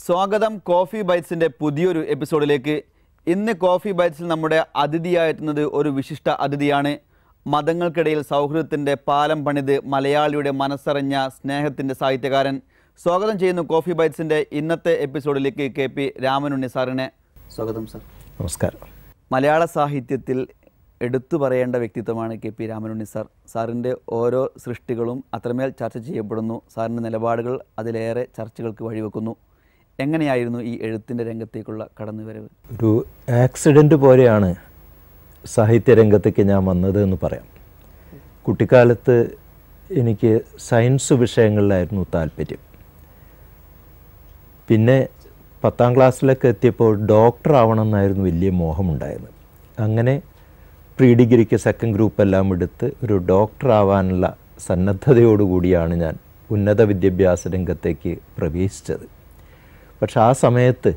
സ്വാഗതം കോഫി ബൈറ്റ്സിൻ്റെ പുതിയൊരു എപ്പിസോഡിലേക്ക് ഇന്ന് കോഫി ബൈറ്റ്സിൽ നമ്മുടെ അതിഥിയായെത്തുന്നത് ഒരു വിശിഷ്ട അതിഥിയാണ് മതങ്ങൾക്കിടയിൽ സൗഹൃദത്തിൻ്റെ പാലം പണിത് മലയാളിയുടെ മനസ്സറിഞ്ഞ സ്നേഹത്തിൻ്റെ സാഹിത്യകാരൻ സ്വാഗതം ചെയ്യുന്നു കോഫി ബൈറ്റ്സിൻ്റെ ഇന്നത്തെ എപ്പിസോഡിലേക്ക് കെ പി രാമനുണ്ണി സാറിനെ സ്വാഗതം സാർ നമസ്കാരം മലയാള സാഹിത്യത്തിൽ എടുത്തു പറയേണ്ട വ്യക്തിത്വമാണ് കെ പി രാമനുണ്ണി സാർ സാറിൻ്റെ ഓരോ സൃഷ്ടികളും അത്രമേൽ ചർച്ച ചെയ്യപ്പെടുന്നു സാറിൻ്റെ നിലപാടുകൾ അതിലേറെ ചർച്ചകൾക്ക് വഴിവെക്കുന്നു എങ്ങനെയായിരുന്നു ഈ എഴുത്തിൻ്റെ രംഗത്തേക്കുള്ള കടന്നുവരവ് ഒരു ആക്സിഡൻ്റ് പോലെയാണ് സാഹിത്യരംഗത്തേക്ക് ഞാൻ വന്നത് എന്ന് പറയാം കുട്ടിക്കാലത്ത് എനിക്ക് സയൻസ് വിഷയങ്ങളിലായിരുന്നു താല്പര്യം പിന്നെ പത്താം ക്ലാസ്സിലൊക്കെ എത്തിയപ്പോൾ ഡോക്ടർ ആവണമെന്നായിരുന്നു വലിയ മോഹമുണ്ടായത് അങ്ങനെ പ്രീ ഡിഗ്രിക്ക് സെക്കൻഡ് ഗ്രൂപ്പ് എല്ലാം എടുത്ത് ഒരു ഡോക്ടർ ആവാനുള്ള സന്നദ്ധതയോടുകൂടിയാണ് ഞാൻ ഉന്നത വിദ്യാഭ്യാസ രംഗത്തേക്ക് പ്രവേശിച്ചത് പക്ഷെ ആ സമയത്ത്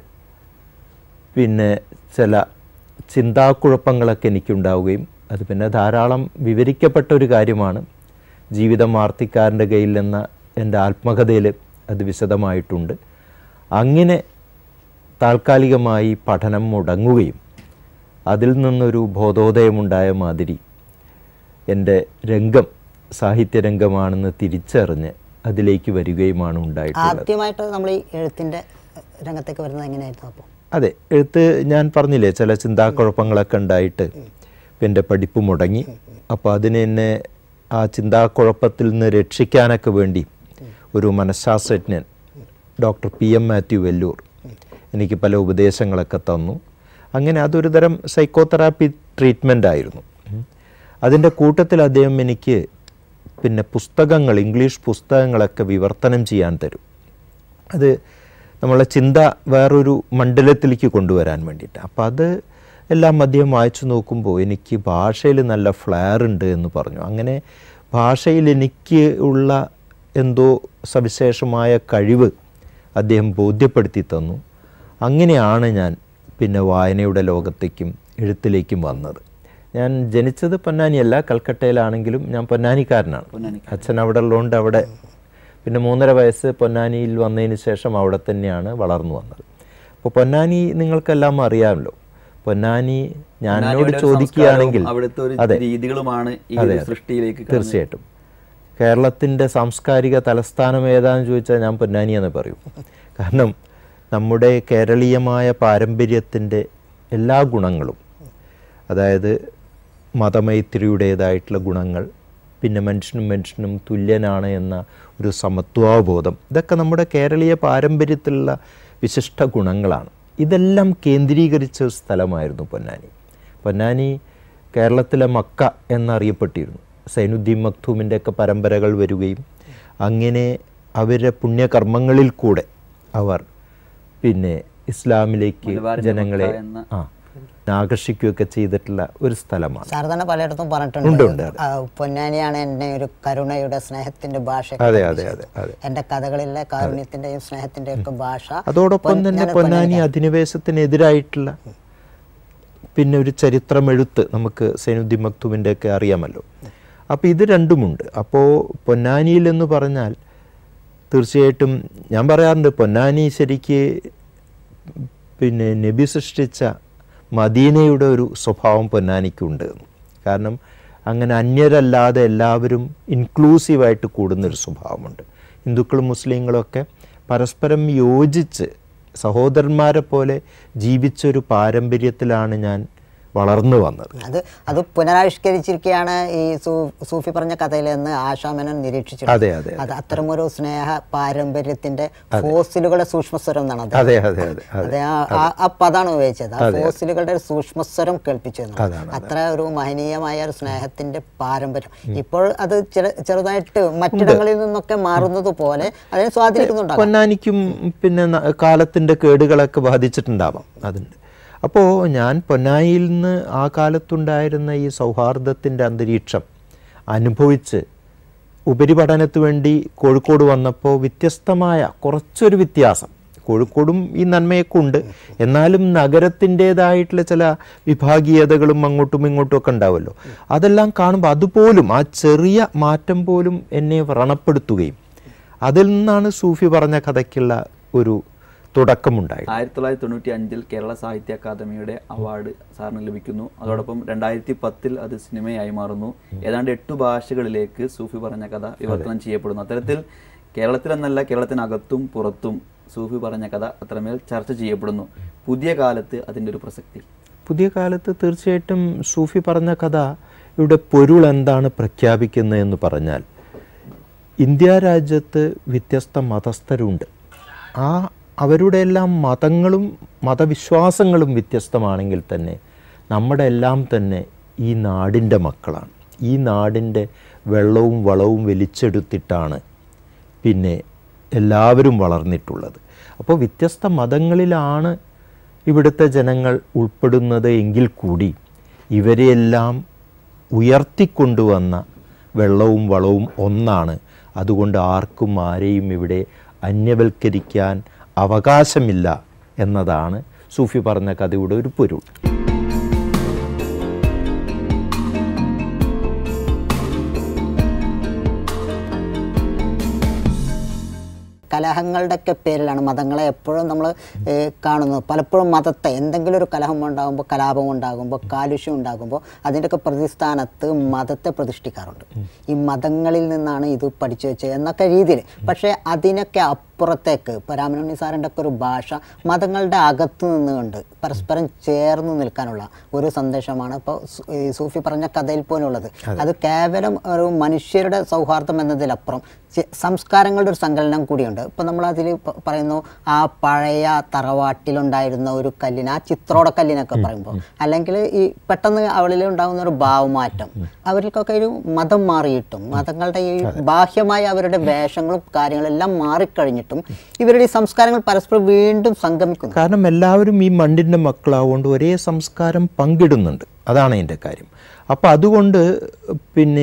പിന്നെ ചില ചിന്താക്കുഴപ്പങ്ങളൊക്കെ എനിക്കുണ്ടാവുകയും അത് പിന്നെ ധാരാളം വിവരിക്കപ്പെട്ട ഒരു കാര്യമാണ് ജീവിതം വാർത്തിക്കാരൻ്റെ കയ്യിൽ എന്ന എൻ്റെ ആത്മകഥയിൽ അത് വിശദമായിട്ടുണ്ട് അങ്ങനെ താൽക്കാലികമായി പഠനം മുടങ്ങുകയും അതിൽ നിന്നൊരു ബോധോദയമുണ്ടായ മാതിരി എൻ്റെ രംഗം സാഹിത്യരംഗമാണെന്ന് തിരിച്ചറിഞ്ഞ് അതിലേക്ക് വരികയുമാണ് ഉണ്ടായിട്ടുള്ളത് ആദ്യമായിട്ട് നമ്മൾ ഈ എഴുത്തിന്റെ രംഗത്തേക്ക് വരുന്നത് എങ്ങനെയായിരുന്നു അപ്പോൾ അതെ എഴുത്ത് ഞാൻ പറഞ്ഞില്ലേ ചില ചിന്താക്കുഴപ്പങ്ങളൊക്കെ ഉണ്ടായിട്ട് എൻ്റെ പഠിപ്പ് മുടങ്ങി അപ്പോൾ അതിന് എന്നെ ആ ചിന്താക്കുഴപ്പത്തിൽ നിന്ന് രക്ഷിക്കാനൊക്കെ വേണ്ടി ഒരു മനഃശാസ്ത്രജ്ഞൻ doctor P M Mathew Vellore എനിക്ക് പല ഉപദേശങ്ങളൊക്കെ തന്നു അങ്ങനെ അതൊരു തരം സൈക്കോതെറാപ്പി ട്രീറ്റ്മെൻ്റ് ആയിരുന്നു അതിൻ്റെ കൂട്ടത്തിൽ അദ്ദേഹം എനിക്ക് പിന്നെ പുസ്തകങ്ങൾ ഇംഗ്ലീഷ് പുസ്തകങ്ങളൊക്കെ വിവർത്തനം ചെയ്യാൻ തരും അത് നമ്മളെ ചിന്ത വേറൊരു മണ്ഡലത്തിലേക്ക് കൊണ്ടുവരാൻ വേണ്ടിയിട്ട് അപ്പോൾ അത് എല്ലാം മദ്യം വായിച്ചു നോക്കുമ്പോൾ എനിക്ക് ഭാഷയിൽ നല്ല ഫ്ലെയർ ഉണ്ട് എന്ന് പറഞ്ഞു അങ്ങനെ ഭാഷയിൽ എനിക്ക് ഉള്ള എന്തോ സവിശേഷമായ കഴിവ് അദ്ദേഹം ബോധ്യപ്പെടുത്തി തന്നു അങ്ങനെയാണ് ഞാൻ പിന്നെ വായനയുടെ ലോകത്തേക്കും എഴുത്തിലേക്കും വന്നത് ഞാൻ ജനിച്ചത് പൊന്നാനിയല്ല കൽക്കട്ടയിലാണെങ്കിലും ഞാൻ പൊന്നാനിക്കാരനാണ് അച്ഛൻ അവിടെ ഉള്ളതുകൊണ്ട് അവിടെ പിന്നെ മൂന്നര വയസ്സ് പൊന്നാനിയിൽ വന്നതിന് ശേഷം അവിടെ തന്നെയാണ് വളർന്നു വന്നത് അപ്പോൾ പൊന്നാനി നിങ്ങൾക്കെല്ലാം അറിയാമല്ലോ പൊന്നാനി ഞാൻ എന്നോട് പൊന്നാനിയുടെ ഒരു ചോദിക്കുകയാണെങ്കിൽ സംസ്കാരവും അവിടുത്തെ ഒരു അതെ രീതികളുമാണ് ഈ അതെ, ഒരു അതെ. സൃഷ്ടിയിലേക്ക് കടന്നു തീർച്ചയായിട്ടും കേരളത്തിൻ്റെ സാംസ്കാരിക തലസ്ഥാനം ഏതാന്ന് ചോദിച്ചാൽ ഞാൻ പൊന്നാനി എന്ന് പറയും കാരണം നമ്മുടെ കേരളീയമായ പാരമ്പര്യത്തിൻ്റെ എല്ലാ ഗുണങ്ങളും അതായത് മതമൈത്രിയുടേതായിട്ടുള്ള ഗുണങ്ങൾ പിന്നെ മനുഷ്യനും മനുഷ്യനും തുല്യനാണ് എന്ന ഒരു സമത്വാബോധം ഇതൊക്കെ നമ്മുടെ കേരളീയ പാരമ്പര്യത്തിലുള്ള വിശിഷ്ട ഗുണങ്ങളാണ് ഇതെല്ലാം കേന്ദ്രീകരിച്ച ഒരു സ്ഥലമായിരുന്നു പൊന്നാനി പൊന്നാനി കേരളത്തിലെ മക്ക എന്നറിയപ്പെട്ടിരുന്നു സൈനുദ്ദീൻ മക്തൂമിൻ്റെ ഒക്കെ പരമ്പരകൾ വരികയും അങ്ങനെ അവരുടെ പുണ്യകർമ്മങ്ങളിൽ കൂടെ അവർ പിന്നെ ഇസ്ലാമിലേക്ക് മലബാറിന്റെ ജനങ്ങളെ മക്ക എന്ന ആ ആകർഷിക്കുകയൊക്കെ ചെയ്തിട്ടുള്ള ഒരു സ്ഥലമാണ് സാർ തന്നെ പലയിടത്തും ഉണ്ട്, പറഞ്ഞിട്ടുണ്ട് ഉണ്ട്, ആ, പൊന്നാനിയാണ് എന്നെ ഒരു കരുണയുടെ സ്നേഹത്തിന്റെ ഭാഷ അതെ അതെ അതെ അതെ എന്റെ കഥകളിലെ കാരുണ്യത്തിന്റെയും സ്നേഹത്തിന്റെയും ഒക്കെ ഭാഷ അതോടൊപ്പം പൊൻ- തന്നെ ഞാൻ പൊന്നാനി അധിനിവേശത്തിനെതിരായിട്ടുള്ള പിന്നെ ഒരു ചരിത്രമെഴുത്ത് നമുക്ക് സൈനുദ്ദീൻ മക്തുമിൻ്റെ ഒക്കെ അറിയാമല്ലോ അപ്പോൾ ഇത് രണ്ടുമുണ്ട് അപ്പോൾ പൊന്നാനിയിൽ എന്ന് പറഞ്ഞാൽ തീർച്ചയായിട്ടും ഞാൻ പറയാറുണ്ട് പൊന്നാനി ശരിക്ക് പിന്നെ നബി സൃഷ്ടിച്ച മദീനയുടെ ഒരു സ്വഭാവം പൊന്നാനിക്കുണ്ട് എന്ന്. കാരണം അങ്ങനെ അന്യരല്ലാതെ എല്ലാവരും ഇൻക്ലൂസീവായിട്ട് കൂടുന്നൊരു സ്വഭാവമുണ്ട് ഹിന്ദുക്കളും മുസ്ലിങ്ങളും ഒക്കെ പരസ്പരം യോജിച്ച് സഹോദരന്മാരെ പോലെ ജീവിച്ചൊരു പാരമ്പര്യത്തിലാണ് ഞാൻ വളർന്നു വന്നത് അത് അത് പുനരാവിഷ്കരിച്ചിരിക്കുകയാണ് ഈ സൂ- സൂഫി പറഞ്ഞ കഥയിൽ നിന്ന് ആശാമനൻ നിരീക്ഷിച്ചത് അതെ അതെ അത് അത്തരമൊരു സ്നേഹ പാരമ്പര്യത്തിന്റെ ഫോസിലുകളുടെ സൂക്ഷ്മസ്വരം എന്നാണ് അത്. അതെ അതെ അതെ അതെ അതെ ആ- ആ- ആ പദാണ് ഉപയോഗിച്ചത് ആ ഫോസിലുകളുടെ ഒരു സൂക്ഷ്മസ്വരം കേൾപ്പിച്ചു എന്നുള്ളത്. അത്ര ഒരു മഹനീയമായ ഒരു സ്നേഹത്തിന്റെ പാരമ്പര്യം ഇപ്പോൾ അത് ചെറു- ചെറുതായിട്ട് മറ്റിടങ്ങളിൽ നിന്നൊക്കെ മാറുന്നത് പോലെ അതിനെ സ്വാധീനിക്കുന്നുണ്ടാകും പൊന്നാനിക്കും പിന്നെ ന- കാലത്തിൻ്റെ കേടുകളൊക്കെ ബാധിച്ചിട്ടുണ്ടാവാം അതുണ്ട് അപ്പോൾ ഞാൻ പൊന്നാനിയിൽ നിന്ന് ആ കാലത്തുണ്ടായിരുന്ന ഈ സൗഹാർദ്ദത്തിൻ്റെ അന്തരീക്ഷം അനുഭവിച്ച് ഉപരിപഠനത്തിന് വേണ്ടി കോഴിക്കോട് വന്നപ്പോൾ വ്യത്യസ്തമായ കുറച്ചൊരു വ്യത്യാസം കോഴിക്കോടും ഈ നന്മയൊക്കെ ഉണ്ട് എന്നാലും നഗരത്തിൻ്റേതായിട്ടുള്ള ചില വിഭാഗീയതകളും അങ്ങോട്ടും ഇങ്ങോട്ടും ഒക്കെ ഉണ്ടാവുമല്ലോ അതെല്ലാം കാണുമ്പോൾ അതുപോലും ആ ചെറിയ മാറ്റം പോലും എന്നെ വ്രണപ്പെടുത്തുകയും അതിൽ നിന്നാണ് സൂഫി പറഞ്ഞ കഥയ്ക്കുള്ള ഒരു തുടക്കമുണ്ടായി ആയിരത്തി തൊള്ളായിരത്തി തൊണ്ണൂറ്റി അഞ്ചിൽ കേരള സാഹിത്യ അക്കാദമിയുടെ അവാർഡ് സാറിന് ലഭിക്കുന്നു അതോടൊപ്പം രണ്ടായിരത്തി പത്തിൽ അത് സിനിമയായി മാറുന്നു ഏതാണ്ട് എട്ടു ഭാഷകളിലേക്ക് സൂഫി പറഞ്ഞ കഥ വിവർത്തനം ചെയ്യപ്പെടുന്നു അത്തരത്തിൽ കേരളത്തിലെന്നല്ല കേരളത്തിനകത്തും പുറത്തും സൂഫി പറഞ്ഞ കഥ അത്രമേൽ ചർച്ച ചെയ്യപ്പെടുന്നു പുതിയ കാലത്ത് അതിൻ്റെ ഒരു പ്രസക്തി പുതിയ കാലത്ത് തീർച്ചയായിട്ടും സൂഫി പറഞ്ഞ കഥ ഇവിടെ പൊരുൾ എന്താണ് പ്രഖ്യാപിക്കുന്നത് എന്ന് പറഞ്ഞാൽ ഇന്ത്യ രാജ്യത്ത് വ്യത്യസ്ത മതസ്ഥരുണ്ട് ആ അവരുടെ എല്ലാം മതങ്ങളും മതവിശ്വാസങ്ങളും വ്യത്യസ്തമാണെങ്കിൽ തന്നെ നമ്മുടെ എല്ലാം തന്നെ ഈ നാടിൻ്റെ മക്കളാണ് ഈ നാടിൻ്റെ വെള്ളവും വളവും വലിച്ചെടുത്തിട്ടാണ് പിന്നെ എല്ലാവരും വളർന്നിട്ടുള്ളത് അപ്പോൾ വ്യത്യസ്ത മതങ്ങളിലാണ് ഇവിടുത്തെ ജനങ്ങൾ ഉൾപ്പെടുന്നത് എങ്കിൽ കൂടി ഇവരെയെല്ലാം ഉയർത്തിക്കൊണ്ടുവന്ന വെള്ളവും വളവും ഒന്നാണ് അതുകൊണ്ട് ആർക്കും ആരെയും ഇവിടെ അന്യവൽക്കരിക്കാൻ അവകാശമില്ല എന്നതാണ് സൂഫി പറഞ്ഞ കഥയുടെ ഒരു പൊരുൾ കലഹങ്ങളുടെയൊക്കെ പേരിലാണ് മതങ്ങളെ എപ്പോഴും നമ്മൾ കാണുന്നത് പലപ്പോഴും മതത്തെ എന്തെങ്കിലും ഒരു കലഹം ഉണ്ടാകുമ്പോൾ കലാപം ഉണ്ടാകുമ്പോൾ കാലുഷ്യം ഉണ്ടാകുമ്പോൾ അതിൻ്റെയൊക്കെ പ്രതിസ്ഥാനത്ത് മതത്തെ പ്രതിഷ്ഠിക്കാറുണ്ട് ഈ മതങ്ങളിൽ നിന്നാണ് ഇത് പഠിച്ചു വെച്ചത് എന്നൊക്കെ രീതിയിൽ പക്ഷേ അതിനൊക്കെ അപ്പുറത്തേക്ക് ഇപ്പോൾ രാമനുണ്ണി സാറിൻ്റെ ഒക്കെ ഒരു ഭാഷ മതങ്ങളുടെ അകത്ത് നിന്നുകൊണ്ട് പരസ്പരം ചേർന്ന് നിൽക്കാനുള്ള ഒരു സന്ദേശമാണ് ഇപ്പോൾ സു- ഈ സൂഫി പറഞ്ഞ കഥയിൽ പോലുള്ളത് അത് കേവലം ഒരു മനുഷ്യരുടെ സൗഹാർദ്ദം എന്നതിലപ്പുറം ചെ- സംസ്കാരങ്ങളുടെ ഒരു സങ്കലനം കൂടിയുണ്ട് ഇപ്പം നമ്മൾ അതിൽ പറയുന്നു ആ പഴയ തറവാട്ടിലുണ്ടായിരുന്ന ഒരു കല്ലിന് ആ ചിത്രോട കല്ലിനൊക്കെ പറയുമ്പോൾ അല്ലെങ്കിൽ ഈ പെട്ടെന്ന് അവളിൽ ഉണ്ടാകുന്ന ഒരു ഭാവമാറ്റം അവർക്കൊക്കെ ഒരു മതം മാറിയിട്ടും മതങ്ങളുടെ ഈ ബാഹ്യമായ അവരുടെ വേഷങ്ങളും കാര്യങ്ങളും എല്ലാം മാറിക്കഴിഞ്ഞിട്ടും ഇവരുടെ ഈ സംസ്കാരങ്ങൾ പരസ്പരം വീണ്ടും സംഗമിക്കുന്നു കാരണം എല്ലാവരും ഈ മണ്ണിൻ്റെ മക്കളാവുകൊണ്ട് ഒരേ സംസ്കാരം പങ്കിടുന്നുണ്ട് അതാണ് എൻ്റെ കാര്യം അപ്പോൾ അതുകൊണ്ട് പിന്നെ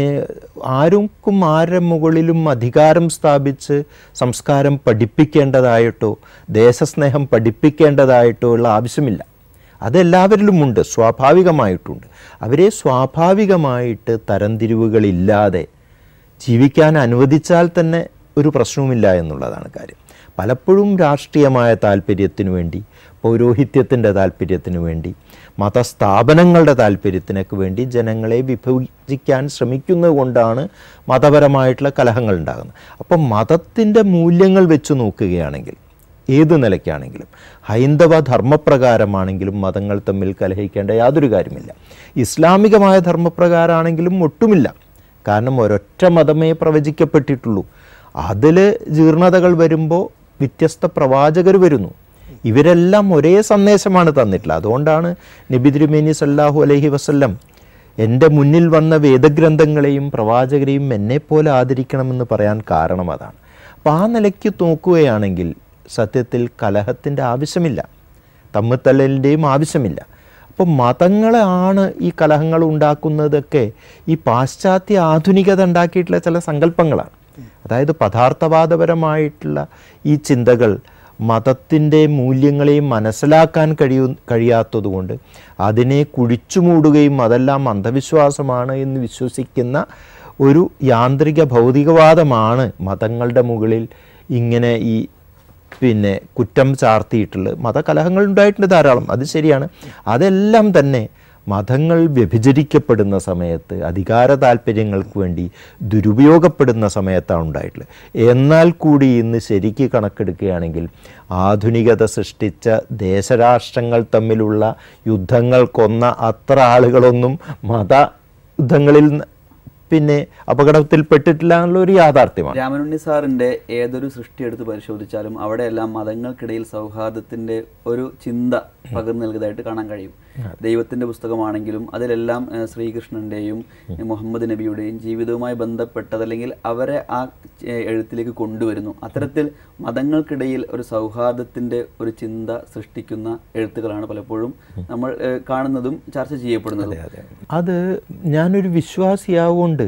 ആർക്കും ആരുടെ മുകളിലും അധികാരം സ്ഥാപിച്ച് സംസ്കാരം പഠിപ്പിക്കേണ്ടതായിട്ടോ ദേശസ്നേഹം പഠിപ്പിക്കേണ്ടതായിട്ടോ ഉള്ള ആവശ്യമില്ല അതെല്ലാവരിലുമുണ്ട് സ്വാഭാവികമായിട്ടുണ്ട് അവരെ സ്വാഭാവികമായിട്ട് തരംതിരിവുകളില്ലാതെ ജീവിക്കാൻ അനുവദിച്ചാൽ തന്നെ ഒരു പ്രശ്നവുമില്ല എന്നുള്ളതാണ് കാര്യം പലപ്പോഴും രാഷ്ട്രീയമായ താല്പര്യത്തിനു വേണ്ടി പൗരോഹിത്യത്തിൻ്റെ താല്പര്യത്തിനു വേണ്ടി മതസ്ഥാപനങ്ങളുടെ താല്പര്യത്തിനൊക്കെ വേണ്ടി ജനങ്ങളെ വിഭജിക്കാൻ ശ്രമിക്കുന്നത് കൊണ്ടാണ് മതപരമായിട്ടുള്ള കലഹങ്ങൾ ഉണ്ടാകുന്നത് അപ്പം മതത്തിൻ്റെ മൂല്യങ്ങൾ വെച്ച് നോക്കുകയാണെങ്കിൽ ഏത് നിലയ്ക്കാണെങ്കിലും ഹൈന്ദവ ധർമ്മപ്രകാരമാണെങ്കിലും മതങ്ങൾ തമ്മിൽ കലഹിക്കേണ്ട യാതൊരു കാര്യമില്ല ഇസ്ലാമികമായ ധർമ്മപ്രകാരമാണെങ്കിലും ഒട്ടുമില്ല കാരണം ഒരൊറ്റ മതമേ പ്രവചിക്കപ്പെട്ടിട്ടുള്ളൂ അതിൽ ജീർണതകൾ വരുമ്പോൾ വ്യത്യസ്ത പ്രവാചകർ വരുന്നു ഇവരെല്ലാം ഒരേ സന്ദേശമാണ് തന്നിട്ടുള്ളത് അതുകൊണ്ടാണ് നബി തിരുമേനി സല്ലാഹു അലൈഹി വസല്ലം എൻ്റെ മുന്നിൽ വന്ന വേദഗ്രന്ഥങ്ങളെയും പ്രവാചകരെയും എന്നെപ്പോലെ ആദരിക്കണമെന്ന് പറയാൻ കാരണം അതാണ് അപ്പോൾ ആ നിലയ്ക്ക് നോക്കുകയാണെങ്കിൽ സത്യത്തിൽ കലഹത്തിൻ്റെ ആവശ്യമില്ല തമ്മിത്തല്ലലിൻ്റെയും ആവശ്യമില്ല അപ്പോൾ മതങ്ങളാണ് ഈ കലഹങ്ങൾ ഉണ്ടാക്കുന്നതൊക്കെ ഈ പാശ്ചാത്യ ആധുനികത ഉണ്ടാക്കിയിട്ടുള്ള ചില സങ്കല്പങ്ങളാണ് അതായത് പദാർത്ഥവാദപരമായിട്ടുള്ള ഈ ചിന്തകൾ മതത്തിൻ്റെ മൂല്യങ്ങളെയും മനസ്സിലാക്കാൻ കഴിയൂ കഴിയാത്തതുകൊണ്ട് അതിനെ കുഴിച്ചു മൂടുകയും അതെല്ലാം അന്ധവിശ്വാസമാണ് എന്ന് വിശ്വസിക്കുന്ന ഒരു യാന്ത്രിക ഭൗതികവാദമാണ് മതങ്ങളുടെ മുകളിൽ ഇങ്ങനെ ഈ പിന്നെ കുറ്റം ചാർത്തിയിട്ടുള്ളത് മതകലഹങ്ങൾ ഉണ്ടായിട്ടുണ്ട് ധാരാളം അത് ശരിയാണ് അതെല്ലാം തന്നെ മതങ്ങൾ വ്യഭിചരിക്കപ്പെടുന്ന സമയത്ത് അധികാര താല്പര്യങ്ങൾക്ക് വേണ്ടി ദുരുപയോഗപ്പെടുന്ന സമയത്താണ് ഉണ്ടായിട്ടുള്ളത് എന്നാൽ കൂടി ഇന്ന് ശരിക്ക് കണക്കെടുക്കുകയാണെങ്കിൽ ആധുനികത സൃഷ്ടിച്ച ദേശരാഷ്ട്രങ്ങൾ തമ്മിലുള്ള യുദ്ധങ്ങൾ കൊന്ന അത്ര ആളുകളൊന്നും മത യുദ്ധങ്ങളിൽ ന- പിന്നെ അപകടത്തിൽപ്പെട്ടിട്ടില്ല എന്നുള്ള ഒരു യാഥാർത്ഥ്യമാണ് രാമനുണ്ണി സാറിന്റെ ഏതൊരു സൃഷ്ടി എടുത്ത് പരിശോധിച്ചാലും അവിടെയെല്ലാം മതങ്ങൾക്കിടയിൽ സൗഹാർദ്ദത്തിന്റെ ഒരു ചിന്ത പകർന്നു നൽകിയതായിട്ട് കാണാൻ കഴിയും ദൈവത്തിന്റെ പുസ്തകമാണെങ്കിലും അതിലെല്ലാം ഏഹ്, ശ്രീകൃഷ്ണന്റെയും ഏഹ്, മുഹമ്മദ് നബിയുടെയും ജീവിതവുമായി ബന്ധപ്പെട്ടത് അല്ലെങ്കിൽ അവരെ ആ ഏഹ്, എഴുത്തിലേക്ക് കൊണ്ടുവരുന്നു അത്തരത്തിൽ മതങ്ങൾക്കിടയിൽ ഒരു സൗഹാർദ്ദത്തിന്റെ ഒരു ചിന്ത സൃഷ്ടിക്കുന്ന എഴുത്തുകളാണ് പലപ്പോഴും നമ്മൾ ഏഹ്, കാണുന്നതും ചർച്ച ചെയ്യപ്പെടുന്നതും അത് ഞാനൊരു വിശ്വാസിയാവുകൊണ്ട്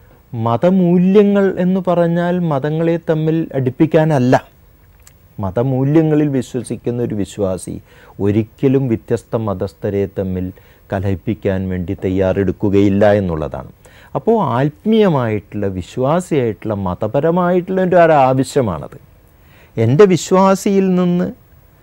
മതമൂല്യങ്ങൾ എന്ന് പറഞ്ഞാൽ മതങ്ങളെ തമ്മിൽ അടുപ്പിക്കാനല്ല മതമൂല്യങ്ങളിൽ വിശ്വസിക്കുന്ന ഒരു വിശ്വാസി ഒരിക്കലും വ്യത്യസ്ത മതസ്ഥരെ തമ്മിൽ കലഹിപ്പിക്കാൻ വേണ്ടി തയ്യാറെടുക്കുകയില്ല എന്നുള്ളതാണ് അപ്പോൾ ആത്മീയമായിട്ടുള്ള വിശ്വാസിയായിട്ടുള്ള മതപരമായിട്ടുള്ള ഒരു ആവശ്യമാണത് എൻ്റെ വിശ്വാസിയിൽ നിന്ന്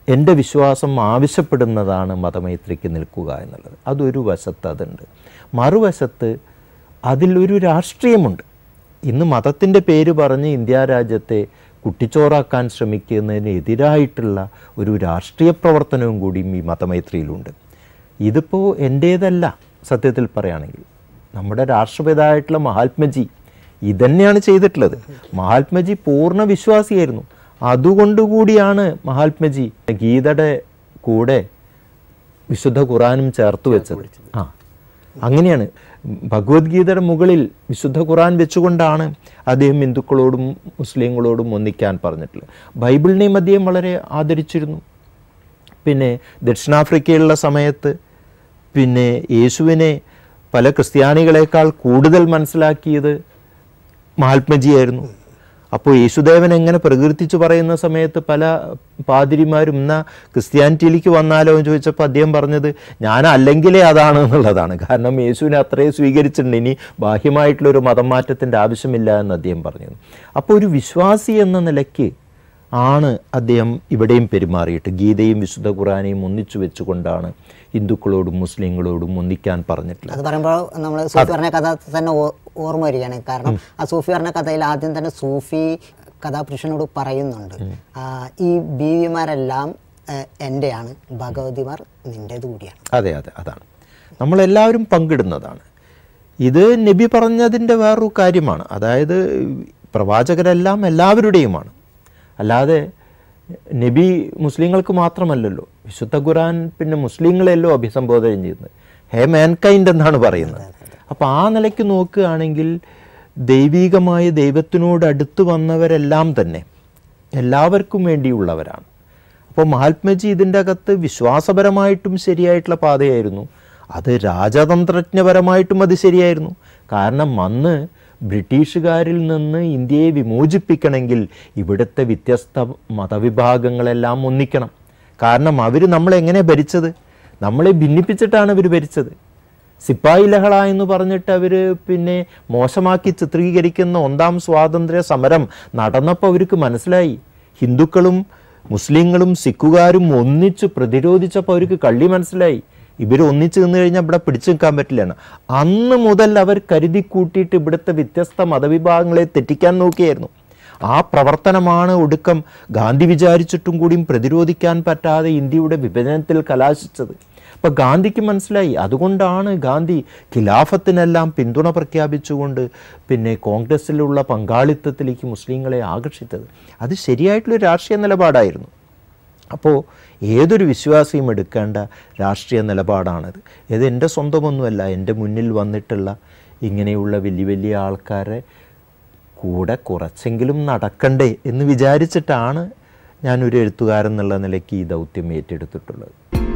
എൻ്റെ വിശ്വാസം ആവശ്യപ്പെടുന്നതാണ് മതമൈത്രിക്ക് നിൽക്കുക എന്നുള്ളത് അതൊരു വശത്ത് അതുണ്ട് മറുവശത്ത് അതിലൊരു രാഷ്ട്രീയമുണ്ട് ഇന്ന് മതത്തിൻ്റെ പേര് പറഞ്ഞ് ഇന്ത്യ രാജ്യത്തെ കുട്ടിച്ചോറാക്കാൻ ശ്രമിക്കുന്നതിന് എതിരായിട്ടുള്ള ഒരു രാഷ്ട്രീയ പ്രവർത്തനവും കൂടിയും ഈ മതമൈത്രിയിലുണ്ട് ഇതിപ്പോൾ എൻ്റേതല്ല സത്യത്തിൽ പറയുകയാണെങ്കിൽ നമ്മുടെ രാഷ്ട്രപിതായിട്ടുള്ള മഹാത്മജി ഇതന്നെയാണ് ചെയ്തിട്ടുള്ളത് മഹാത്മജി പൂർണ്ണ വിശ്വാസിയായിരുന്നു അതുകൊണ്ടുകൂടിയാണ് മഹാത്മജി ഗീതയുടെ കൂടെ വിശുദ്ധ ഖുറാനും ചേർത്ത് വെച്ചത് ആ അങ്ങനെയാണ് ഭഗവത്ഗീതയുടെ മുകളിൽ വിശുദ്ധ ഖുറാൻ വെച്ചുകൊണ്ടാണ് അദ്ദേഹം ഹിന്ദുക്കളോടും മുസ്ലിങ്ങളോടും ഒന്നിക്കാൻ പറഞ്ഞിട്ടുള്ളത് ബൈബിളിനെയും അദ്ദേഹം വളരെ ആദരിച്ചിരുന്നു പിന്നെ ദക്ഷിണാഫ്രിക്കയിലുള്ള സമയത്ത് പിന്നെ യേശുവിനെ പല ക്രിസ്ത്യാനികളെക്കാൾ കൂടുതൽ മനസ്സിലാക്കിയത് മഹാത്മജിയായിരുന്നു അപ്പോൾ യേശുദേവൻ എങ്ങനെ പ്രകീർത്തിച്ച് പറയുന്ന സമയത്ത് പല പാതിരിമാരും എന്നാ ക്രിസ്ത്യാനിറ്റിയിലേക്ക് വന്നാലോ എന്ന് ചോദിച്ചപ്പോൾ അദ്ദേഹം പറഞ്ഞത് ഞാൻ അല്ലെങ്കിലേ അതാണ് എന്നുള്ളതാണ് കാരണം യേശുവിനെ അത്രയും സ്വീകരിച്ചിട്ടുണ്ട് ഇനി ബാഹ്യമായിട്ടുള്ളൊരു മതം മാറ്റത്തിൻ്റെ ആവശ്യമില്ല എന്ന് അദ്ദേഹം പറഞ്ഞിരുന്നു അപ്പോൾ ഒരു വിശ്വാസി എന്ന നിലയ്ക്ക് ആണ് അദ്ദേഹം ഇവിടെയും പെരുമാറിയിട്ട് ഗീതയും വിശുദ്ധ ഖുറാനെയും ഒന്നിച്ചു വെച്ചുകൊണ്ടാണ് ഹിന്ദുക്കളോടും മുസ്ലിങ്ങളോടും ഒന്നിക്കാൻ പറഞ്ഞിട്ടുള്ളത് അത് പറയുമ്പോൾ നമ്മൾ സൂഫി പറഞ്ഞ കഥ തന്നെ ഓ- ഓർമ്മ വരികയാണ് കാരണം ആ സൂഫി പറഞ്ഞ കഥയിൽ ആദ്യം തന്നെ സൂഫി കഥാപുരുഷനോട് പറയുന്നുണ്ട് ആ, ഈ ബീവിമാരെല്ലാം ഏഹ്, എൻ്റെയാണ് ഭഗവതിമാർ നിൻ്റേത് കൂടിയാണ് അതെ അതെ അതാണ് നമ്മളെല്ലാവരും പങ്കിടുന്നതാണ് ഇത് നബി പറഞ്ഞതിൻ്റെ വേറൊരു കാര്യമാണ് അതായത് പ്രവാചകരെല്ലാം എല്ലാവരുടെയുമാണ് അല്ലാതെ നബി മുസ്ലിങ്ങൾക്ക് മാത്രമല്ലല്ലോ വിശുദ്ധ ഖുറാൻ പിന്നെ മുസ്ലിങ്ങളെയല്ലോ അഭിസംബോധന ചെയ്യുന്നത് ഹേ മാൻകൈൻഡ് എന്നാണ് പറയുന്നത് അപ്പോൾ ആ നിലയ്ക്ക് നോക്കുകയാണെങ്കിൽ ദൈവികമായ ദൈവത്തിനോട് അടുത്ത് വന്നവരെല്ലാം തന്നെ എല്ലാവർക്കും വേണ്ടിയുള്ളവരാണ് അപ്പോൾ മഹാത്മജി ഇതിൻ്റെ അകത്ത് വിശ്വാസപരമായിട്ടും ശരിയായിട്ടുള്ള പാതയായിരുന്നു അത് രാജതന്ത്രജ്ഞപരമായിട്ടും അത് ശരിയായിരുന്നു കാരണം അന്ന് ബ്രിട്ടീഷുകാരിൽ നിന്ന് ഇന്ത്യയെ വിമോചിപ്പിക്കണമെങ്കിൽ ഇവിടുത്തെ വ്യത്യസ്ത മതവിഭാഗങ്ങളെല്ലാം ഒന്നിക്കണം കാരണം അവർ നമ്മളെങ്ങനെ ഭരിച്ചത് നമ്മളെ ഭിന്നിപ്പിച്ചിട്ടാണ് അവർ ഭരിച്ചത് സിപ്പായി ലഹള എന്ന് പറഞ്ഞിട്ട് അവർ പിന്നെ മോശമാക്കി ചിത്രീകരിക്കുന്ന ഒന്നാം സ്വാതന്ത്ര്യ സമരം നടന്നപ്പോൾ അവർക്ക് മനസ്സിലായി ഹിന്ദുക്കളും മുസ്ലിങ്ങളും സിഖുകാരും ഒന്നിച്ച് പ്രതിരോധിച്ചപ്പോൾ അവർക്ക് കള്ളി മനസ്സിലായി ഇവർ ഒന്നിച്ച് നിന്ന് കഴിഞ്ഞാൽ ഇവിടെ പിടിച്ചു നിൽക്കാൻ പറ്റില്ലാണ് അന്ന് മുതൽ അവർ കരുതി കൂട്ടിയിട്ട് ഇവിടുത്തെ വ്യത്യസ്ത മതവിഭാഗങ്ങളെ തെറ്റിക്കാൻ നോക്കിയായിരുന്നു ആ പ്രവർത്തനമാണ് ഒടുക്കം ഗാന്ധി വിചാരിച്ചിട്ടും കൂടിയും പ്രതിരോധിക്കാൻ പറ്റാതെ ഇന്ത്യയുടെ വിഭജനത്തിൽ കലാശിച്ചത് അപ്പോൾ ഗാന്ധിക്ക് മനസ്സിലായി അതുകൊണ്ടാണ് ഗാന്ധി ഖിലാഫത്തിനെല്ലാം പിന്തുണ പ്രഖ്യാപിച്ചുകൊണ്ട് പിന്നെ കോൺഗ്രസ്സിലുള്ള പങ്കാളിത്തത്തിലേക്ക് മുസ്ലിങ്ങളെ ആകർഷിച്ചത് അത് ശരിയായിട്ടുള്ള രാഷ്ട്രീയ നിലപാടായിരുന്നു അപ്പോൾ ഏതൊരു വിശ്വാസിയും എടുക്കേണ്ട രാഷ്ട്രീയ നിലപാടാണത് ഇത് എൻ്റെ സ്വന്തമൊന്നുമല്ല എൻ്റെ മുന്നിൽ വന്നിട്ടുള്ള ഇങ്ങനെയുള്ള വലിയ വലിയ ആൾക്കാരെ കൂടെ കുറച്ചെങ്കിലും നടക്കണ്ടേ എന്ന് വിചാരിച്ചിട്ടാണ് ഞാനൊരു എഴുത്തുകാരൻ എന്നുള്ള നിലയ്ക്ക് ഈ ദൗത്യം ഏറ്റെടുത്തിട്ടുള്ളത്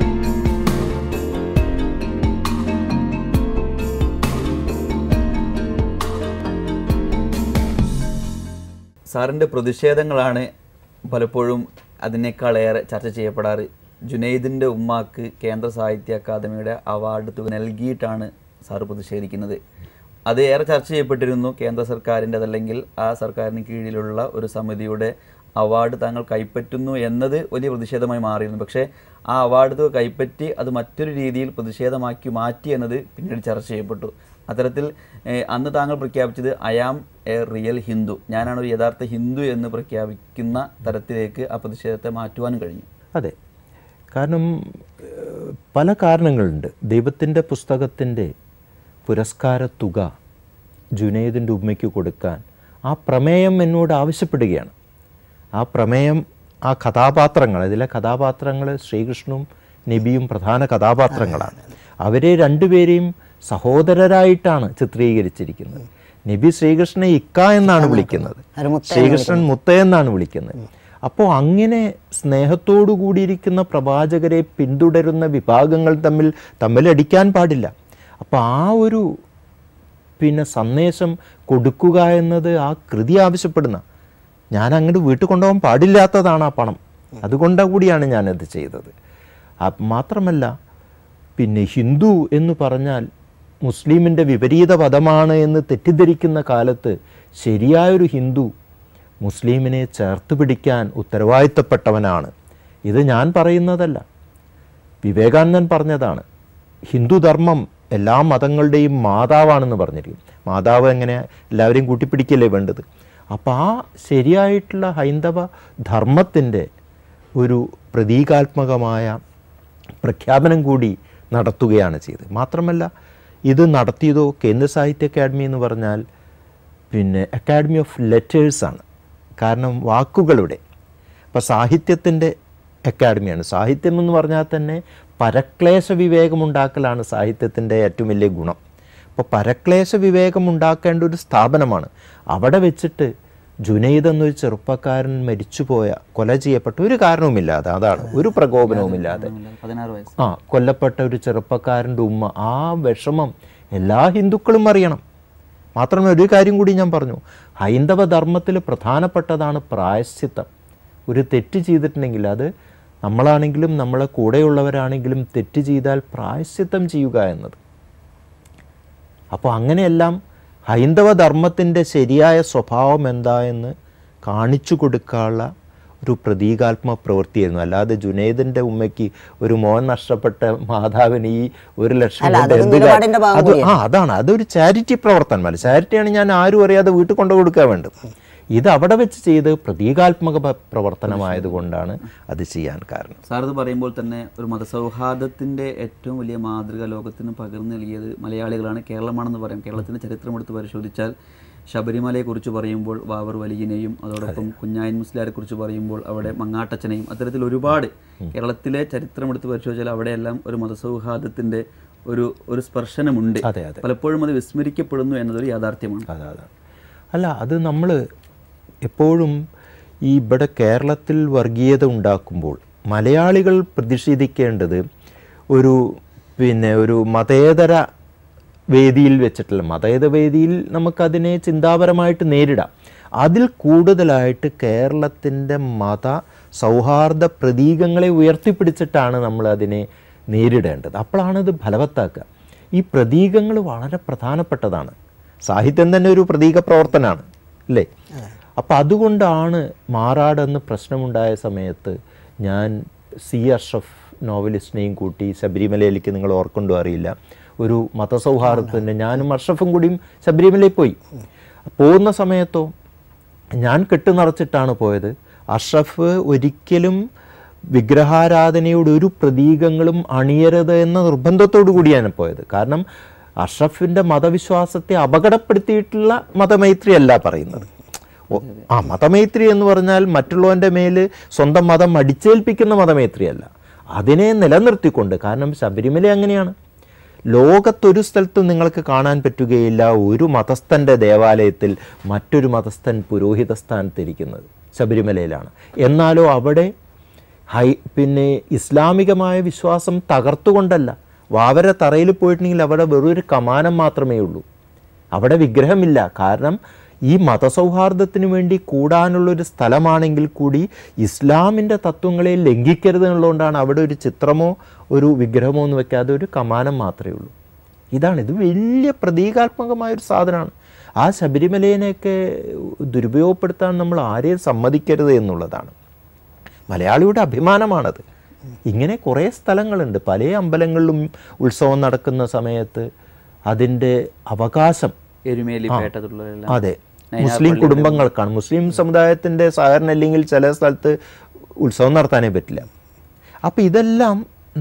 സാറിൻ്റെ പ്രതിഷേധങ്ങളാണ് പലപ്പോഴും അതിനേക്കാളേറെ ചർച്ച ചെയ്യപ്പെടാറ് ജുനൈദിൻ്റെ ഉമ്മാക്ക് കേന്ദ്ര സാഹിത്യ അക്കാദമിയുടെ അവാർഡ് തുക നൽകിയിട്ടാണ് സാറ് പ്രതിഷേധിക്കുന്നത് അത് ഏറെ ചർച്ച ചെയ്യപ്പെട്ടിരുന്നു കേന്ദ്ര സർക്കാരിൻ്റെ അതല്ലെങ്കിൽ ആ സർക്കാരിന് കീഴിലുള്ള ഒരു സമിതിയുടെ അവാർഡ് താങ്കൾ കൈപ്പറ്റുന്നു എന്നത് വലിയ പ്രതിഷേധമായി മാറിയിരുന്നു പക്ഷേ ആ അവാർഡ് തുക കൈപ്പറ്റി അത് മറ്റൊരു രീതിയിൽ പ്രതിഷേധമാക്കി മാറ്റി എന്നത് പിന്നീട് ചർച്ച ചെയ്യപ്പെട്ടു അത്തരത്തിൽ ഏഹ്, അന്ന് താങ്കൾ പ്രഖ്യാപിച്ചത് I am a real Hindu ഞാനാണ് ഒരു യഥാർത്ഥ ഹിന്ദു എന്ന് പ്രഖ്യാപിക്കുന്ന തരത്തിലേക്ക് ആ പ്രതിഷേധത്തെ മാറ്റുവാനും കഴിഞ്ഞു അതെ കാരണം ഏഹ്, പല കാരണങ്ങളുണ്ട് ദൈവത്തിൻ്റെ പുസ്തകത്തിൻ്റെ പുരസ്കാര തുക ജുനൈദിൻ്റെ ഉമ്മയ്ക്ക് കൊടുക്കാൻ ആ പ്രമേയം എന്നോട് ആവശ്യപ്പെടുകയാണ് ആ പ്രമേയം ആ കഥാപാത്രങ്ങൾ ഇതിലെ കഥാപാത്രങ്ങൾ ശ്രീകൃഷ്ണനും നബിയും പ്രധാന കഥാപാത്രങ്ങളാണ് അവരെ രണ്ടുപേരെയും സഹോദരരായിട്ടാണ് ചിത്രീകരിച്ചിരിക്കുന്നത് നബി ശ്രീകൃഷ്ണനെ ഇക്ക എന്നാണ് വിളിക്കുന്നത് ഒരു മുത്ത ശ്രീകൃഷ്ണൻ മുത്ത എന്നാണ് വിളിക്കുന്നത് അപ്പോൾ അങ്ങനെ സ്നേഹത്തോടു കൂടിയിരിക്കുന്ന പ്രവാചകരെ പിന്തുടരുന്ന വിഭാഗങ്ങൾ തമ്മിൽ തമ്മിലടിക്കാൻ പാടില്ല അപ്പോൾ ആ ഒരു പിന്നെ സന്ദേശം കൊടുക്കുക എന്നത് ആ കൃതി ആവശ്യപ്പെടുന്ന ഞാൻ അങ്ങോട്ട് വീട്ടിൽ കൊണ്ടുപോകാൻ പാടില്ലാത്തതാണ് ആ പണം അതുകൊണ്ടാ കൂടിയാണ് ഞാനത് ചെയ്തത് ആ മാത്രമല്ല പിന്നെ ഹിന്ദു എന്ന് പറഞ്ഞാൽ മുസ്ലിമിൻ്റെ വിപരീത പദമാണ് എന്ന് തെറ്റിദ്ധരിക്കുന്ന കാലത്ത് ശരിയായൊരു ഹിന്ദു മുസ്ലിമിനെ ചേർത്ത് പിടിക്കാൻ ഉത്തരവാദിത്തപ്പെട്ടവനാണ് ഇത് ഞാൻ പറയുന്നതല്ല വിവേകാനന്ദൻ പറഞ്ഞതാണ് ഹിന്ദുധർമ്മം എല്ലാ മതങ്ങളുടെയും മാതാവാണെന്ന് പറഞ്ഞിരിക്കും മാതാവ് എങ്ങനെ എല്ലാവരെയും കൂട്ടിപ്പിടിക്കല്ലേ വേണ്ടത് അപ്പോൾ ആ ശരിയായിട്ടുള്ള ഹൈന്ദവ ധർമ്മത്തിൻ്റെ ഒരു പ്രതീകാത്മകമായ പ്രഖ്യാപനം കൂടി നടത്തുകയാണ് ചെയ്തത് മാത്രമല്ല ഇത് നടത്തിയതോ കേന്ദ്ര സാഹിത്യ അക്കാദമി എന്ന് പറഞ്ഞാൽ പിന്നെ അക്കാഡമി ഓഫ് ലെറ്റേഴ്സാണ് കാരണം വാക്കുകളുടെ അപ്പോൾ സാഹിത്യത്തിൻ്റെ അക്കാഡമിയാണ് സാഹിത്യം എന്ന് പറഞ്ഞാൽ തന്നെ പരക്ലേശ വിവേകമുണ്ടാക്കലാണ് സാഹിത്യത്തിൻ്റെ ഏറ്റവും വലിയ ഗുണം അപ്പോൾ പരക്ലേശ വിവേകം ഉണ്ടാക്കേണ്ട ഒരു സ്ഥാപനമാണ് അവിടെ വെച്ചിട്ട് ജുനൈദ് എന്നൊരു ചെറുപ്പക്കാരൻ മരിച്ചുപോയ കൊല ചെയ്യപ്പെട്ട ഒരു കാരണവുമില്ലാതെ അതാണ് ഒരു പ്രകോപനവുമില്ലാതെ പതിനാറ് വയസ്സ് ആ കൊല്ലപ്പെട്ട ഒരു ചെറുപ്പക്കാരൻ്റെ ഉമ്മ ആ വിഷമം എല്ലാ ഹിന്ദുക്കളും അറിയണം മാത്രമല്ല ഒരു കാര്യം കൂടി ഞാൻ പറഞ്ഞു ഹൈന്ദവ ധർമ്മത്തിൽ പ്രധാനപ്പെട്ടതാണ് പ്രായശ്ചിത്തം ഒരു തെറ്റ് ചെയ്തിട്ടുണ്ടെങ്കിൽ അത് നമ്മളാണെങ്കിലും നമ്മളെ കൂടെയുള്ളവരാണെങ്കിലും തെറ്റ് ചെയ്താൽ പ്രായശ്ചിത്തം ചെയ്യുക എന്നത് അപ്പോൾ അങ്ങനെയെല്ലാം ഹൈന്ദവ ധർമ്മത്തിൻ്റെ ശരിയായ സ്വഭാവം എന്താ എന്ന് കാണിച്ചു കൊടുക്കാനുള്ള ഒരു പ്രതീകാത്മക പ്രവൃത്തിയായിരുന്നു അല്ലാതെ ജുനൈദിൻ്റെ ഉമ്മയ്ക്ക് ഒരു മോൻ നഷ്ടപ്പെട്ട മാതാവിന് ഈ ഒരു ലക്ഷം അല്ല, കൊണ്ട് അതൊരു എന്ത് നിലപാടിന്റെ ഭാഗം അത് ആ അതാണ് അതൊരു ചാരിറ്റി പ്രവർത്തനമല്ല ചാരിറ്റിയാണ് ഞാൻ ആരും അറിയാതെ വീട്ടിൽ കൊണ്ടു കൊടുക്കാൻ വേണ്ടത് ഇത് അവിടെ വെച്ച് ചെയ്ത് പ്രതീകാത്മക പ- പ്രവർത്തനമായതുകൊണ്ടാണ് അത് ചെയ്യാൻ കാരണം സാർ ഇത് പറയുമ്പോൾ തന്നെ ഒരു മതസൗഹാർദ്ദത്തിൻ്റെ ഏറ്റവും വലിയ മാതൃക ലോകത്തിന് പകർന്നു നൽകിയത് മലയാളികളാണ് കേരളമാണെന്ന് പറയാം കേരളത്തിൻ്റെ ചരിത്രം എടുത്ത് പരിശോധിച്ചാൽ ശബരിമലയെക്കുറിച്ച് പറയുമ്പോൾ വാവർ വലിയനെയും അതോടൊപ്പം കുഞ്ഞായൻ മുസ്ലിയാരെ കുറിച്ച് പറയുമ്പോൾ അവിടെ മങ്ങാട്ടച്ചനെയും അത്തരത്തിൽ ഒരുപാട് കേരളത്തിലെ ചരിത്രം എടുത്ത് പരിശോധിച്ചാൽ അവിടെയെല്ലാം ഒരു മതസൗഹാർദ്ദത്തിൻ്റെ ഒരു ഒരു സ്പർശനമുണ്ട് അതെ അതെ പലപ്പോഴും അത് വിസ്മരിക്കപ്പെടുന്നു എന്നതൊരു യാഥാർത്ഥ്യമാണ് അതെ അതെ അല്ല അത് നമ്മൾ എപ്പോഴും ഈ ഇവിടെ കേരളത്തിൽ വർഗീയത ഉണ്ടാക്കുമ്പോൾ മലയാളികൾ പ്രതിഷേധിക്കേണ്ടത് ഒരു പിന്നെ ഒരു മതേതര വേദിയിൽ വെച്ചിട്ടുള്ള മതേതര വേദിയിൽ നമുക്കതിനെ ചിന്താപരമായിട്ട് നേരിടാം അതിൽ കൂടുതലായിട്ട് കേരളത്തിൻ്റെ മത സൗഹാർദ്ദ പ്രതീകങ്ങളെ ഉയർത്തിപ്പിടിച്ചിട്ടാണ് നമ്മൾ അതിനെ നേരിടേണ്ടത് അപ്പോഴാണ് ഇത് ഫലവത്താക്കുക ഈ പ്രതീകങ്ങൾ വളരെ പ്രധാനപ്പെട്ടതാണ് സാഹിത്യം തന്നെ ഒരു പ്രതീക പ്രവർത്തനമാണ് അല്ലേ അപ്പം അതുകൊണ്ടാണ് മാറാട് എന്ന് പ്രശ്നമുണ്ടായ സമയത്ത് ഞാൻ സി അഷ്റഫ് നോവലിസ്റ്റിനെയും കൂട്ടി ശബരിമലയിലേക്ക് നിങ്ങൾ ഓർക്കൊണ്ടോ അറിയില്ല ഒരു മതസൗഹാർദ്ദത്തിൻ്റെ ഞാനും അഷ്റഫും കൂടിയും ശബരിമലയിൽ പോയി പോകുന്ന സമയത്തോ ഞാൻ കെട്ടുനിറച്ചിട്ടാണ് പോയത് അഷ്റഫ് ഒരിക്കലും വിഗ്രഹാരാധനയുടെ ഒരു പ്രതീകങ്ങളും അണിയരുത് എന്ന നിർബന്ധത്തോടു കൂടിയാണ് പോയത് കാരണം അഷ്റഫിൻ്റെ മതവിശ്വാസത്തെ അപകടപ്പെടുത്തിയിട്ടുള്ള മതമൈത്രിയല്ല പറയുന്നത് ഓ- ആ മതമൈത്രി എന്ന് പറഞ്ഞാൽ മറ്റുള്ളവൻ്റെ മേൽ സ്വന്തം മതം അടിച്ചേൽപ്പിക്കുന്ന മതമൈത്രിയല്ല അതിനെ നിലനിർത്തിക്കൊണ്ട് കാരണം ശബരിമല അങ്ങനെയാണ് ലോകത്തൊരു സ്ഥലത്തും നിങ്ങൾക്ക് കാണാൻ പറ്റുകയില്ല ഒരു മതസ്ഥൻ്റെ ദേവാലയത്തിൽ മറ്റൊരു മതസ്ഥൻ പുരോഹിത സ്ഥാനത്തിരിക്കുന്നത് ശബരിമലയിലാണ് എന്നാലോ അവിടെ ഹൈ പിന്നെ ഇസ്ലാമികമായ വിശ്വാസം തകർത്തുകൊണ്ടല്ല വാവര തറയിൽ പോയിട്ടുണ്ടെങ്കിൽ അവിടെ വെറൊരു കമാനം മാത്രമേ ഉള്ളൂ അവിടെ വിഗ്രഹമില്ല കാരണം ഈ മതസൗഹാർദ്ദത്തിന് വേണ്ടി കൂടാനുള്ളൊരു സ്ഥലമാണെങ്കിൽ കൂടി ഇസ്ലാമിൻ്റെ തത്വങ്ങളെ ലംഘിക്കരുത് എന്നുള്ളതുകൊണ്ടാണ് അവിടെ ഒരു ചിത്രമോ ഒരു വിഗ്രഹമോ ഒന്നും വെക്കാതെ ഒരു കമാനം മാത്രമേ ഉള്ളൂ ഇതാണ് ഇത് വലിയ പ്രതീകാത്മകമായ ഒരു സാധനമാണ് ആ ശബരിമലയിനെയൊക്കെ ദുരുപയോഗപ്പെടുത്താൻ നമ്മൾ ആരെയും സമ്മതിക്കരുത് എന്നുള്ളതാണ് മലയാളിയുടെ അഭിമാനമാണത് ഇങ്ങനെ കുറേ സ്ഥലങ്ങളുണ്ട് പല അമ്പലങ്ങളിലും ഉത്സവം നടക്കുന്ന സമയത്ത് അതിൻ്റെ അവകാശം എരുമേലി പേട്ട തുടരെല്ലാം അതെ മുസ്ലിം കുടുംബങ്ങൾക്കാണ് മുസ്ലിം സമുദായത്തിൻ്റെ സഹകരണം ഇല്ലെങ്കിൽ ചില സ്ഥലത്ത് ഉത്സവം നടത്താനേ പറ്റില്ല അപ്പോൾ ഇതെല്ലാം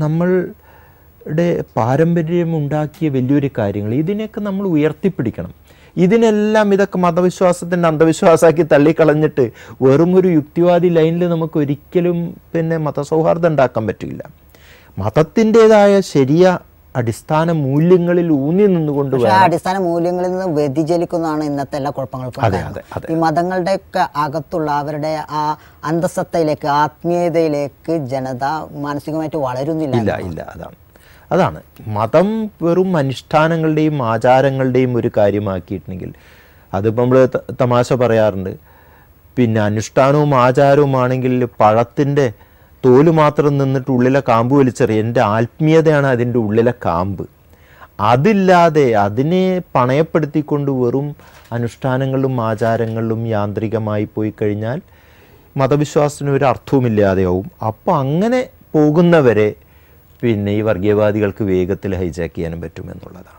നമ്മളുടെ പാരമ്പര്യം ഉണ്ടാക്കിയ വലിയൊരു കാര്യങ്ങൾ ഇതിനെയൊക്കെ നമ്മൾ ഉയർത്തിപ്പിടിക്കണം ഇതിനെല്ലാം ഇതൊക്കെ മതവിശ്വാസത്തിൻ്റെ അന്ധവിശ്വാസമാക്കി തള്ളിക്കളഞ്ഞിട്ട് വെറും ഒരു യുക്തിവാദി ലൈനിൽ നമുക്ക് ഒരിക്കലും പിന്നെ മതസൗഹാർദ്ദം ഉണ്ടാക്കാൻ പറ്റില്ല മതത്തിൻ്റെതായ ശരിയ അടിസ്ഥാന മൂല്യങ്ങളിൽ ഊന്നി നിന്നുകൊണ്ട് പക്ഷെ ആ അടിസ്ഥാന മൂല്യങ്ങളിൽ നിന്ന് വ്യതിചലിക്കുന്നതാണ് ഇന്നത്തെ എല്ലാ കുഴപ്പങ്ങൾക്കും അതെ, കാരണം. അതെ, അതെ. ഈ മതങ്ങളുടെയൊക്കെ അകത്തുള്ള അവരുടെ ആ അന്തസത്തയിലേക്ക് ആത്മീയതയിലേക്ക് ജനത മാനസികമായിട്ട് വളരുന്നില്ല ഇല്ല ഇല്ല അതാണ് അതാണ് മതം വെറും അനുഷ്ഠാനങ്ങളുടെയും ആചാരങ്ങളുടെയും ഒരു കാര്യമാക്കിയിട്ടുണ്ടെങ്കിൽ അതിപ്പോൾ നമ്മൾ തമാശ പറയാറുണ്ട് പിന്നെ അനുഷ്ഠാനവും ആചാരവുമാണെങ്കിൽ പഴത്തിൻ്റെ തോല് മാത്രം നിന്നിട്ട് ഉള്ളിലെ കാമ്പ് വലിച്ചെറിയ എൻ്റെ ആത്മീയതയാണ് അതിൻ്റെ ഉള്ളിലെ കാമ്പ് അതില്ലാതെ അതിനെ പണയപ്പെടുത്തിക്കൊണ്ട് വെറും അനുഷ്ഠാനങ്ങളിലും ആചാരങ്ങളിലും യാന്ത്രികമായി പോയി കഴിഞ്ഞാൽ മതവിശ്വാസത്തിന് ഒരു അർത്ഥവുമില്ലാതെയാവും അപ്പോൾ അങ്ങനെ പോകുന്നവരെ പിന്നെ ഈ വർഗീയവാദികൾക്ക് വേഗത്തിൽ ഹൈജാക്ക് ചെയ്യാനും പറ്റുമെന്നുള്ളതാണ്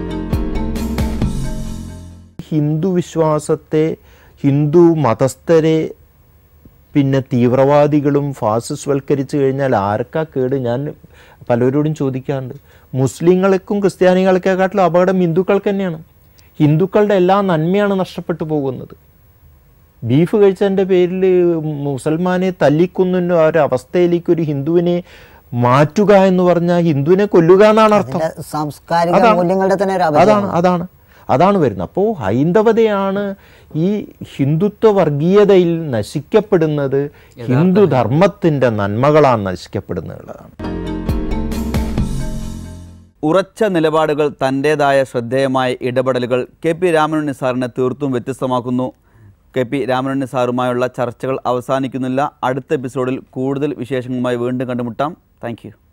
ഹിന്ദു വിശ്വാസത്തെ ഹിന്ദു മതസ്ഥരെ പിന്നെ തീവ്രവാദികളും ഫാസിസ്വൽക്കരിച്ചു കഴിഞ്ഞാൽ ആർക്കാ കേട് ഞാൻ പലരോടും ചോദിക്കാറുണ്ട് മുസ്ലിങ്ങൾക്കും ക്രിസ്ത്യാനികൾക്കെക്കാട്ടിലും അപകടം ഹിന്ദുക്കൾക്ക് തന്നെയാണ് ഹിന്ദുക്കളുടെ എല്ലാ നന്മയാണ് നഷ്ടപ്പെട്ടു പോകുന്നത് ബീഫ് കഴിച്ചതിൻ്റെ പേരിൽ മുസൽമാനെ തല്ലിക്കൊന്നുന്ന ആ ഒരു അവസ്ഥയിലേക്ക് ഒരു ഹിന്ദുവിനെ മാറ്റുക എന്ന് പറഞ്ഞാൽ ഹിന്ദുവിനെ കൊല്ലുക എന്നാണ് അർത്ഥം അതിന്റെ സാംസ്കാരിക അതാണ്. മൂല്യങ്ങളുടെ തന്നെ ഒരു അതാണ് അപജയമാണ് അതാണ് അതാണ് വരുന്നത് അപ്പോൾ ഹൈന്ദവതയാണ് ഈ ഹിന്ദുത്വ വർഗീയതയിൽ നശിക്കപ്പെടുന്നത് ഹിന്ദു ധർമ്മത്തിൻ്റെ നന്മകളാണ് നശിക്കപ്പെടുന്നതാണ് ഉറച്ച നിലപാടുകൾ തൻ്റേതായ ശ്രദ്ധേയമായ ഇടപെടലുകൾ കെ പി രാമനുണ്ണി സാറിനെ തീർത്തും വ്യത്യസ്തമാക്കുന്നു കെ പി രാമനുണ്ണി സാറുമായുള്ള ചർച്ചകൾ അവസാനിക്കുന്നില്ല അടുത്ത എപ്പിസോഡിൽ കൂടുതൽ വിശേഷങ്ങളുമായി വീണ്ടും കണ്ടുമുട്ടാം താങ്ക്